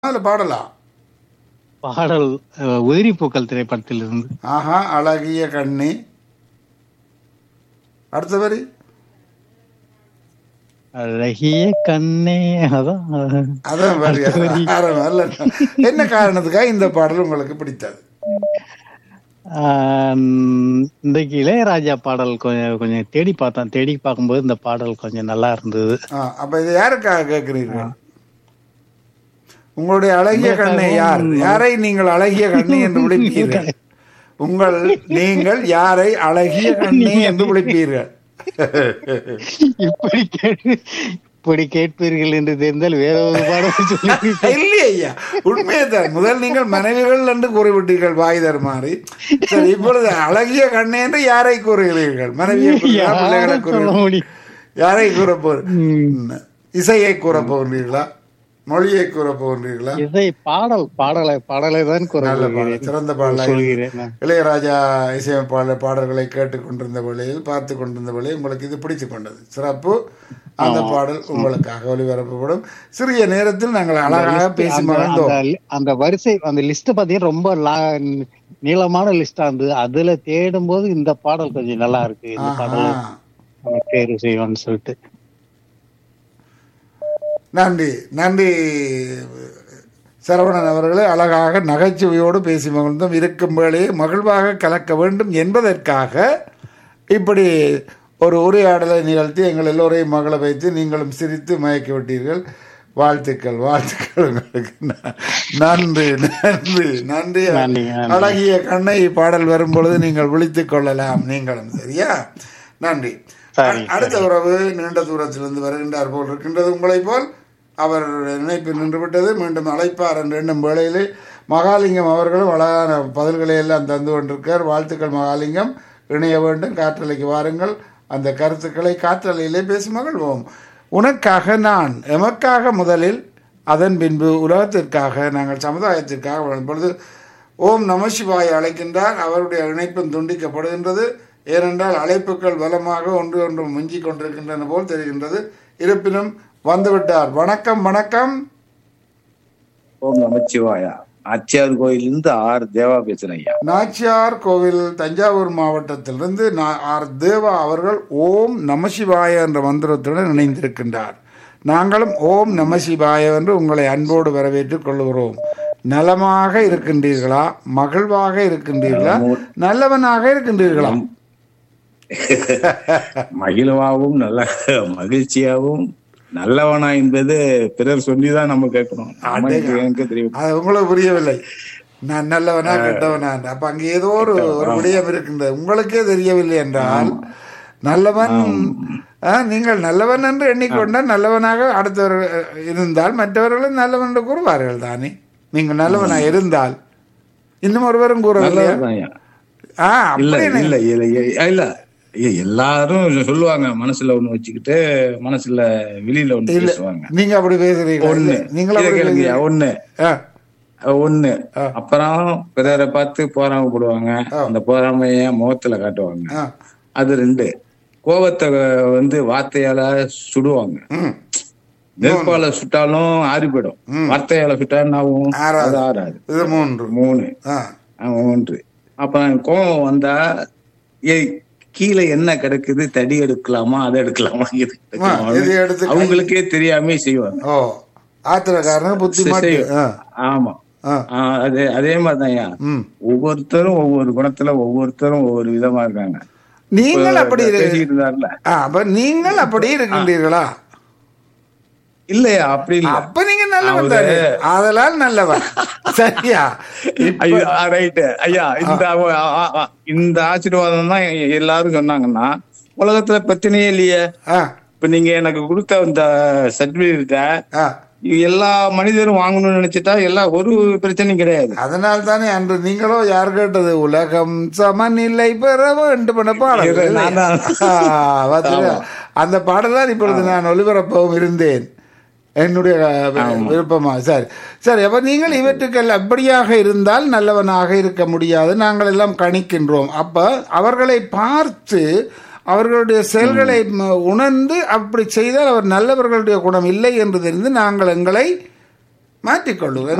இல்ல பாடலா பாடல் அஹ், உதிரி பூக்கள் திரைப்படத்திலிருந்து ஆஹா அழகிய கண்ணி அடுத்த வரி அழகிய கண்ணே அதான் அதான் வரி ஆரம்பம் அல்ல. என்ன காரணத்துக்காக இந்த பாடல் உங்களுக்கு பிடித்தது ஆஹ், இன்றைக்கு இளையராஜா பாடல் கொஞ்சம் கொஞ்சம் தேடி பார்த்தேன் தேடி பார்க்கும்போது இந்த பாடல் கொஞ்சம் நல்லா இருந்தது ஆ, அப்ப இது யாருக்காக கேட்கிறீர்கள் உங்களுடைய அழகிய கண்ணை யார் யாரை நீங்கள் அழகிய கண்ணி என்று விളിப்பீர்கள் உங்கள் நீங்கள் யாரை அழகிய கண்ணி என்று விളിப்பீர்கள் இப்படி கேட்டு இப்படி கேட்பீர்கள் என்று தெரிந்தால் வேற ஒரு பாடல் சொல்லி இல்லையே ஐயா உண்மையை தான் முதல் நீங்கள் மனைவிகள் என்று கூறிவிட்டீர்கள் வாய் தருமாறி சரி இப்பொழுது அழகிய கண்ணே என்று யாரை கூறுகிறீர்கள் மனைவியை கூறுகிறீர்களா? பிள்ளைகளை யாரை சொல்ல கூறுகிறீர்களா? முடியும் யாரை கூற போற இசையை கூற போகிறீர்களா மொழியை கூற போகிறீர்களா இசை பாடல் பாடலை பாடலை தான் நல்ல பாடல் குரல் சிறந்த பாடலாக சொல்கிறேன் நான். இளையராஜா இசையமைப்பாளர் பாடல்களை கேட்டுக்கொண்டிருந்த வேளையில் பார்த்து கொண்டிருந்த வேளையில் உங்களுக்கு இது பிடித்துக் கொண்டது சிறப்பு அந்த பாடல் உங்களுக்காக ஒளிபரப்பப்படும் சிறிய நேரத்தில் நாங்கள் அழகாக பேசி அந்த- மகிழ்ந்தோம் அந்த- அந்த வரிசை அந்த லிஸ்ட் பாத்தீங்கன்னா ரொம்ப லா- நீளமான லிஸ்டா இருந்தது அதுல தேடும் போது இந்த பாடல் கொஞ்சம் நல்லா இருக்கு இந்த பாடல் ஆஹா. நம்ம தேர்வு செய்வோம்னு சொல்லிட்டு நன்றி நன்றி சரவணன் அவர்களே அழகாக நகைச்சுவையோடு பேசி மகிழ்ந்தோம் இருக்கும் வேளையை மகிழ்வாக கலக்க வேண்டும் என்பதற்காக இப்படி ஒரு உரையாடலை நிகழ்த்தி எங்கள் எல்லோரையும் மகள வைத்து நீங்களும் சிரித்து மயக்கி விட்டீர்கள் வாழ்த்துக்கள் வாழ்த்துக்கள் உங்களுக்கு ந- நன்றி நன்றி நன்றி நன்றி, நன்றி. அழகிய கண்ணை பாடல் வரும் பொழுது நீங்கள் விழித்துக் கொள்ளலாம் நீங்களும் சரியா நன்றி சரி, அடுத்த உறவு நீண்ட தூரத்திலிருந்து வருகின்றார் போல் இருக்கின்றது உங்களைப் போல் அவர் இணைப்பு நின்றுவிட்டது மீண்டும் அழைப்பார் என்று எண்ணும் வேளையிலே மகாலிங்கம் அவர்களும் அழகான பதில்களை எல்லாம் தந்து கொண்டிருக்கார் வாழ்த்துக்கள் மகாலிங்கம் இணைய வேண்டும் காற்றலைக்கு வாருங்கள் அந்த கருத்துக்களை காற்றலையிலே பேசி மகிழ்வோம் உனக்காக நான் எமக்காக முதலில் அதன் பின்பு உலகத்திற்காக நாங்கள் சமுதாயத்திற்காக வரும் பொழுது ஓம் நமசிவாய் அழைக்கின்றார் அவருடைய இணைப்பும் துண்டிக்கப்படுகின்றது ஏனென்றால் அழைப்புகள் பலமாக ஒன்று ஒன்று மிஞ்சிக் கொண்டிருக்கின்றன போல் தெரிகின்றது இருப்பினும் வந்துவிட்டார் வணக்கம் வணக்கம் ஓம் நமச்சிவாயா ஆச்சியார் கோயிலிருந்து ஆர் தேவா பேசுறேன் ஐயா நாச்சியார் கோவில் தஞ்சாவூர் மாவட்டத்திலிருந்து நா- ஆர் தேவா அவர்கள் ஓம் நமசிவாய என்ற மந்திரத்துடன் இணைந்திருக்கின்றார் நாங்களும் ஓம் நமசிவாய என்று உங்களை அன்போடு வரவேற்றுக் கொள்கிறோம் நலமாக இருக்கின்றீர்களா மகிழ்வாக இருக்கின்றீர்களா நல்லவனாக இருக்கின்றீர்களா மகிழ்வாகவும் நல்ல மகிழ்ச்சியாகவும் நல்லவனா என்பது பிறர் சொல்லிதான் நம்ம கேட்கணும் நமக்கு எனக்கு தெரியும் அது உங்களுக்கு புரியவில்லை நான் நல்லவனா கெட்டவனா அப்ப அங்க ஏதோ ஒரு ஒரு விடயம் இருக்கின்றது உங்களுக்கே தெரியவில்லை என்றால் நல்லவன் ஆ, நீங்கள் நல்லவன் என்று எண்ணிக்கொண்டால் நல்லவனாக அடுத்தவர் இருந்தால் மற்றவர்களும் நல்லவன் என்று கூறுவார்கள் தானே நீங்கள் நல்லவனா இருந்தால் இன்னும் ஒருவரும் கூறவில்லை நல்லவன்தான் ஐயா. ஆ இல்ல அப்படி இல்ல இல்ல இல்ல, இல்ல ஐயா, எல்லாரும் சொல்லுவாங்க மனசுல ஒண்ணு வச்சுக்கிட்டு மனசுல வெளியில ஒண்ணு இல்ல பேசுவாங்க நீங்க அப்படி பேசுறீங்களா ஒண்ணு இல்ல, நீங்கள் இதை அப்படி கேளுங்கய்யா, பேசுறீங்க. ஒண்ணு ஆ, ஒண்ணு அப்புறம் பிறரை பார்த்து போறாமப்படுவாங்க அந்த போறாமைய முகத்துல காட்டுவாங்க ஆ, அது ரெண்டு கோபத்தை வந்து வார்த்தையால சுடுவாங்க ம், நெருப்பால சுட்டாலும் ஆறி போயிடும் வார்த்தையால சுட்டா என்ன ஆகும் ஆறாது. அது ஆறாது இது மூன்று மூணு ஆ, ஆ, மூன்று அப்புறம் கோபம் வந்தா ஏய் கீழே என்ன கிடக்குது தடி எடுக்கலாமா அதை எடுக்கலாமா இது எடுக்கலாமா? இது எடுத்து கை- அவங்களுக்கே தெரியாம செய்வாங்க ஓ ஆத்திரக்காரனுக்கு புத்தி மாட்டி செய்யும். ஆ, ஆமா ஆ, ஆ, அதே அதே மாதிரிதான் ம் ஒவ்வொருத்தரும் ஒவ்வொரு குணத்துல ஒவ்வொருத்தரும் ஒவ்வொரு விதமா இருக்காங்க நீங்கள் அப்படி இரு- பேசிக்கிட்டு இருந்தாருல ஆ, அப்ப நீங்கள் அப்படி இருக்கின்றீர்களா இல்லையா அப்படி இல்ல அப்ப நீங்க நல்லவன் தானே அதனால் நல்லவன் சரியா இப்ப- ஐயா ரைட்டு ஐயா இந்த ஆ, ஆ, ஆ, இந்த ஆசீர்வாதம் தான் எல்லாரும் சொன்னாங்கன்னா உலகத்துல பிரச்சனையே இல்லையே ஆ, இப்ப நீங்க எனக்கு கொடுத்த இந்த சர்டிபிகேட்ட ஆ. எல்லா மனிதரும் வாங்கணும்னு நினைச்சிட்டா எல்லா ஒரு பிரச்சனையும் கிடையாது அதனால் தானே அன்று நீங்களோ யார் கேட்டது உலகம் சமநிலை பெற வேண்டும் என்ற பாடல் இது நான் தான். ஆ, பாத்தீங்களா? அந்த பாடல் தான் இப்பொழுது நான் ஒளிபரப்பவும் இருந்தேன் என்னுடைய விருப்பமா சரி சரி அப்ப நீங்கள் இவற்றுக்கள் அப்படியாக இருந்தால் நல்லவனாக இருக்க முடியாது நாங்கள் எல்லாம் கணிக்கின்றோம் அப்ப அவர்களை பார்த்து அவர்களுடைய செயல்களை ம- உணர்ந்து அப்படி செய்தால் அவர் நல்லவர்களுடைய குணம் இல்லை என்று தெரிந்து நாங்கள் எங்களை மாற்றிக்கொள்ளுங்கள்